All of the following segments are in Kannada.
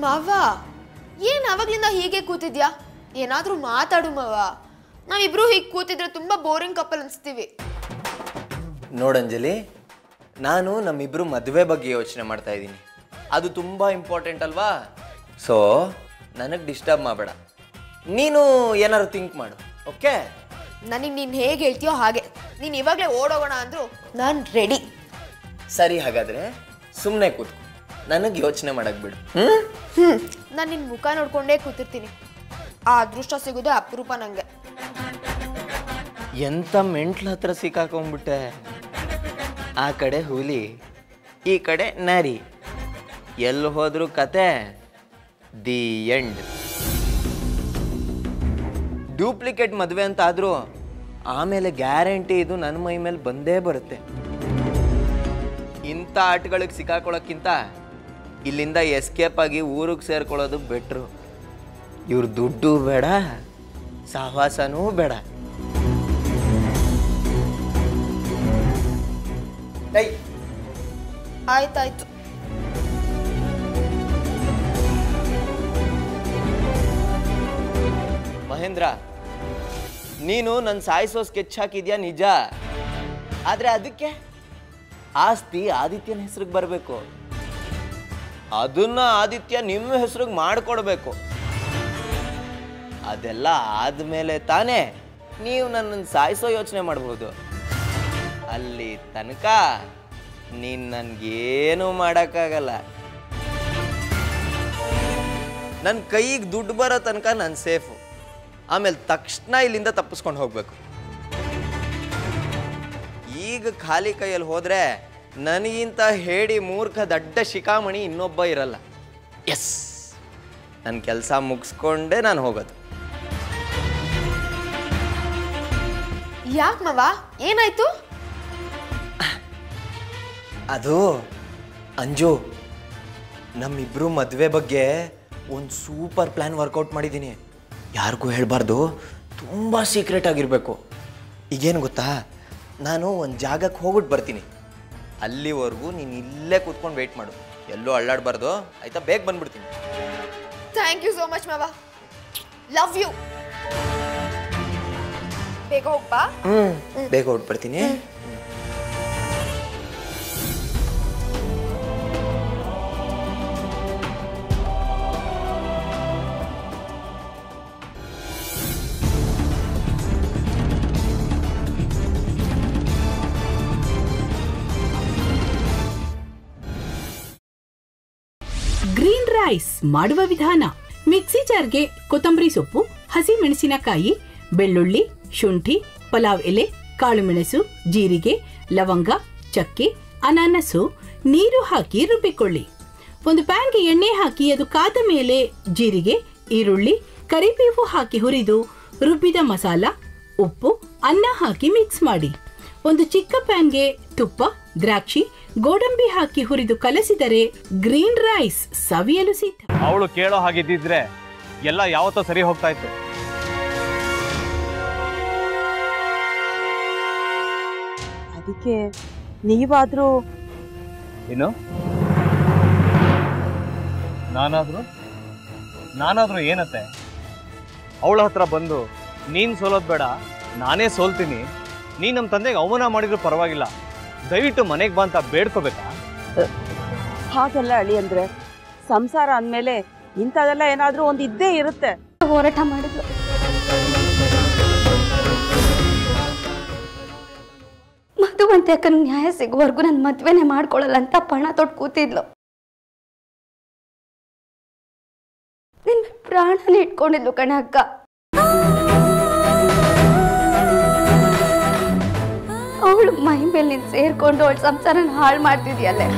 ಮಾವ ಏನ್ ಅವಾಗ್ಲಿಂದ ಹೀಗೆ ಕೂತಿದ್ಯಾ ಏನಾದ್ರೂ ಮಾತಾಡು ಮಾವ ನಾವಿಬ್ರು ಹೀಗೆ ಕೂತಿದ್ರೆ ತುಂಬಾ ಬೋರಿಂಗ್ ಕಪಲ್ ಅನ್ಸ್ತೀವಿ ನೋಡಂಜಲಿ ನಾನು ನಮ್ಮಿಬ್ರು ಮದುವೆ ಬಗ್ಗೆ ಯೋಚನೆ ಮಾಡ್ತಾ ಇದ್ದೀನಿ ಅದು ತುಂಬ ಇಂಪಾರ್ಟೆಂಟ್ ಅಲ್ವಾ ಸೊ ನನಗೆ ಡಿಸ್ಟರ್ಬ್ ಮಾಡಬೇಡ ನೀನು ಏನಾದ್ರು ಥಿಂಕ್ ಮಾಡು ಓಕೆ ನನಗೆ ನೀನ್ ಹೇಗೆ ಹೇಳ್ತೀಯೋ ಹಾಗೆ ನೀನ್ ಇವಾಗ್ಲೇ ಓಡೋಗೋಣ ಅಂದ್ರು ನಾನ್ ರೆಡಿ ಸರಿ ಹಾಗಾದ್ರೆ ಸುಮ್ಮನೆ ಕೂತ್ಕೊ ನನಗೆ ಯೋಚನೆ ಮಾಡಕ್ ಬಿಡು ಹ್ಞೂ ಹ್ಮ್ ನಾನು ನಿನ್ ಮುಖ ನೋಡ್ಕೊಂಡೇ ಕೂತಿರ್ತೀನಿ ಆ ಅದೃಷ್ಟ ಸಿಗೋದೇ ಅಪರೂಪ ನಂಗೆ ಎಂಥ ಮೆಂಟ್ಲ ಹತ್ರ ಸಿಕ್ಕಾಕೊಂಡ್ಬಿಟ್ಟೆ ಆ ಕಡೆ ಹುಲಿ ಈ ಕಡೆ ನರಿ ಎಲ್ಲಿ ಹೋದ್ರು ಕತೆ ದಿ ಎಂಡ್ ಡೂಪ್ಲಿಕೇಟ್ ಮದುವೆ ಅಂತ ಆದರೂ ಆಮೇಲೆ ಗ್ಯಾರಂಟಿ ಇದು ನನ್ನ ಮೈ ಮೇಲೆ ಬಂದೇ ಬರುತ್ತೆ ಇಂಥ ಆಟಗಳಿಗೆ ಸಿಕ್ಕಾಕೊಳ್ಳೋಕ್ಕಿಂತ ಇಲ್ಲಿಂದ ಎಸ್ಕೇಪ್ ಆಗಿ ಊರಿಗೆ ಸೇರ್ಕೊಳ್ಳೋದು ಬೆಟ್ರು ಇವ್ರ ದುಡ್ಡು ಬೇಡ ಸಹವಾಸನೂ ಬೇಡ ಐ ಆಯ್ತಾಯ್ತು ಮಹೇಂದ್ರ ನೀನು ನನ್ನ ಸಾಯಿಸೋ ಸ್ಕೆಚ್ ಹಾಕಿದ್ಯಾ ನಿಜ ಆದ್ರೆ ಅದಕ್ಕೆ ಆಸ್ತಿ ಆದಿತ್ಯನ ಹೆಸರಿಗೆ ಬರಬೇಕು ಅದನ್ನ ಆದಿತ್ಯ ನಿಮ್ಮ ಹೆಸರಿಗೆ ಮಾಡಿಕೊಡ್ಬೇಕು ಅದೆಲ್ಲ ಆದ್ಮೇಲೆ ತಾನೇ ನೀವು ನನ್ನನ್ನು ಸಾಯಿಸೋ ಯೋಚನೆ ಮಾಡ್ಬೋದು ಅಲ್ಲಿ ತನಕ ನೀನು ನನಗೇನು ಮಾಡೋಕ್ಕಾಗಲ್ಲ ನನ್ನ ಕೈಗೆ ದುಡ್ಡು ಬರೋ ತನಕ ನಾನು ಸೇಫು ಆಮೇಲೆ ತಕ್ಷಣ ಇಲ್ಲಿಂದ ತಪ್ಪಿಸ್ಕೊಂಡು ಹೋಗ್ಬೇಕು ಈಗ ಖಾಲಿ ಕೈಯಲ್ಲಿ ಹೋದ್ರೆ ನನಗಿಂತ ಹೇಳಿ ಮೂರ್ಖ ದಡ್ಡ ಶಿಖಾಮಣಿ ಇನ್ನೊಬ್ಬ ಇರಲ್ಲ ಎಸ್ ನನ್ನ ಕೆಲಸ ಮುಗಿಸ್ಕೊಂಡೇ ನಾನು ಹೋಗೋದು ಯಾಕೆ ಮಾವ ಏನಾಯ್ತು ಅದು ಅಂಜು ನಮ್ಮಿಬ್ರು ಮದುವೆ ಬಗ್ಗೆ ಒಂದು ಸೂಪರ್ ಪ್ಲ್ಯಾನ್ ವರ್ಕೌಟ್ ಮಾಡಿದ್ದೀನಿ ಯಾರಿಗೂ ಹೇಳಬಾರ್ದು ತುಂಬ ಸೀಕ್ರೆಟ್ ಆಗಿರಬೇಕು ಈಗೇನು ಗೊತ್ತಾ ನಾನು ಒಂದು ಜಾಗಕ್ಕೆ ಹೋಗ್ಬಿಟ್ಟು ಬರ್ತೀನಿ ಅಲ್ಲಿವರೆಗೂ ನೀನು ಇಲ್ಲೇ ಕೂತ್ಕೊಂಡು ವೆಯ್ಟ್ ಮಾಡು ಎಲ್ಲೂ ಅಳ್ಳಾಡಬಾರ್ದು ಆಯ್ತಾ ಬೇಗ ಬಂದ್ಬಿಡ್ತೀನಿ ಥ್ಯಾಂಕ್ ಯು ಸೋ ಮಚ್ ಮಾವ ಲವ್ ಯು ಬೇಗ ಹೋಗ್ಬಾ ಹ್ಞೂ ಬೇಗ ಹೊಟ್ಬಿಡ್ತೀನಿ ಗ್ರೀನ್ ರೈಸ್ ಮಾಡುವ ವಿಧಾನ ಮಿಕ್ಸಿ ಜಾರ್ಗೆ ಕೊತ್ತಂಬರಿ ಸೊಪ್ಪು ಹಸಿ ಮೆಣಸಿನಕಾಯಿ ಬೆಳ್ಳುಳ್ಳಿ ಶುಂಠಿ ಪಲಾವ್ ಎಲೆ ಕಾಳುಮೆಣಸು ಜೀರಿಗೆ ಲವಂಗ ಚಕ್ಕೆ ಅನಾನಸು ನೀರು ಹಾಕಿ ರುಬ್ಬಿಕೊಳ್ಳಿ ಒಂದು ಪ್ಯಾನ್ಗೆ ಎಣ್ಣೆ ಹಾಕಿ ಅದು ಕಾದ ಮೇಲೆ ಜೀರಿಗೆ ಈರುಳ್ಳಿ ಕರಿಬೇವು ಹಾಕಿ ಹುರಿದು ರುಬ್ಬಿದ ಮಸಾಲ ಉಪ್ಪು ಅನ್ನ ಹಾಕಿ ಮಿಕ್ಸ್ ಮಾಡಿ ಒಂದು ಚಿಕ್ಕ ಪ್ಯಾನ್ಗೆ ತುಪ್ಪ ದ್ರಾಕ್ಷಿ ಗೋಡಂಬಿ ಹಾಕಿ ಹುರಿದು ಕಲಸಿದರೆ ಗ್ರೀನ್ ರೈಸ್ ಸವಿಯಲು ಸಿದ್ಧ ಅವಳು ಕೇಳೋ ಹಾಗಿದ್ದಿದ್ರೆ ಎಲ್ಲ ಯಾವತ್ತೋ ಸರಿ ಹೋಗ್ತಾ ಇತ್ತು ಅದಕ್ಕೆ ನೀವಾದ್ರೂ ಏನು ನಾನಾದ್ರೂ ನಾನಾದ್ರೂ ಏನತ್ತೆ ಅವಳ ಹತ್ರ ಬಂದು ನೀನ್ ಸೋಲೋದ್ ಬೇಡ ನಾನೇ ಸೋಲ್ತೀನಿ ನೀನ್ ನಮ್ಮ ತಂದೆಗೆ ಅವಮಾನ ಮಾಡಿದ್ರು ಪರವಾಗಿಲ್ಲ ದಯವಿಟ್ಟು ಮನೆಗೆ ಬಾ ಅಂತ ಬೇಡ್ಕೋಬೇಕಾ ಹಾಗೆಲ್ಲ ಅಳಿ ಅಂದ್ರೆ ಸಂಸಾರ ಅಂದ್ಮೇಲೆ ಇಂಥದೆಲ್ಲ ಏನಾದ್ರೂ ಒಂದ್ ಇದ್ದೇ ಇರುತ್ತೆ ಹೋರಾಟ ಮಾಡಿದ್ಲು ಮಧುವಂತೆ ಅಕ್ಕನ ನ್ಯಾಯ ಸಿಗುವವರೆಗೂ ನನ್ನ ಮದ್ವೆನೆ ಮಾಡ್ಕೊಳ್ಳಲ್ಲ ಅಂತ ಪಣ ತೊಟ್ಟು ಕೂತಿದ್ಲು ನಿನ್ ಪ್ರಾಣನ ಇಟ್ಕೊಂಡಿದ್ಲು ಕಣೆ ಅಕ್ಕ ಅವಳು ಮೈ ಮೇಲೆ ನೀನ್ ಸೇರ್ಕೊಂಡು ಅವಳ ಸಂಸಾರನ ಹಾಳು ಮಾಡ್ತಿದ್ಯಲ್ಲೇ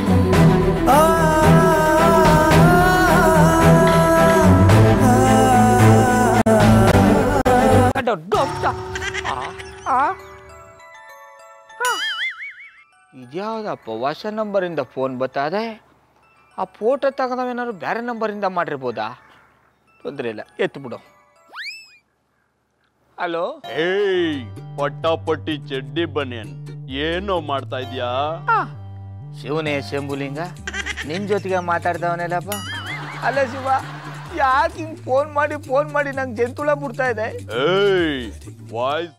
ಇದ್ಯಾವುದಪ್ಪ ಹೊಸ ನಂಬರಿಂದ ಫೋನ್ ಬತ್ತದೆ ಆ ಫೋಟೋ ತಗೊಂಡವೇನಾದ್ರು ಬೇರೆ ನಂಬರಿಂದ ಮಾಡಿರ್ಬೋದಾ ತೊಂದರೆ ಇಲ್ಲ ಎತ್ತು ಬಿಡು ಹಲೋ ಏಯ್ ಪಟ್ಟಾಪಟ್ಟಿ ಚಡ್ಡಿ ಬನಿಯನ್ ಏನೋ ಮಾಡ್ತಾ ಇದ್ಯಾ ಶಿವನೇ ಶಂಭುಲಿಂಗ ನಿನ್ ಜೊತೆಗೆ ಮಾತಾಡ್ದವನೆಲ್ಲಪ್ಪ ಅಲ್ಲ ಶಿವ ಯಾಕೆ ಹಿಂಗೆ ಫೋನ್ ಮಾಡಿ ಫೋನ್ ಮಾಡಿ ನಂಗೆ ಜಂತುಳ ಬಿಡ್ತಾ ಇದೆ ಏಯ್ ವಾಯ್ಸ್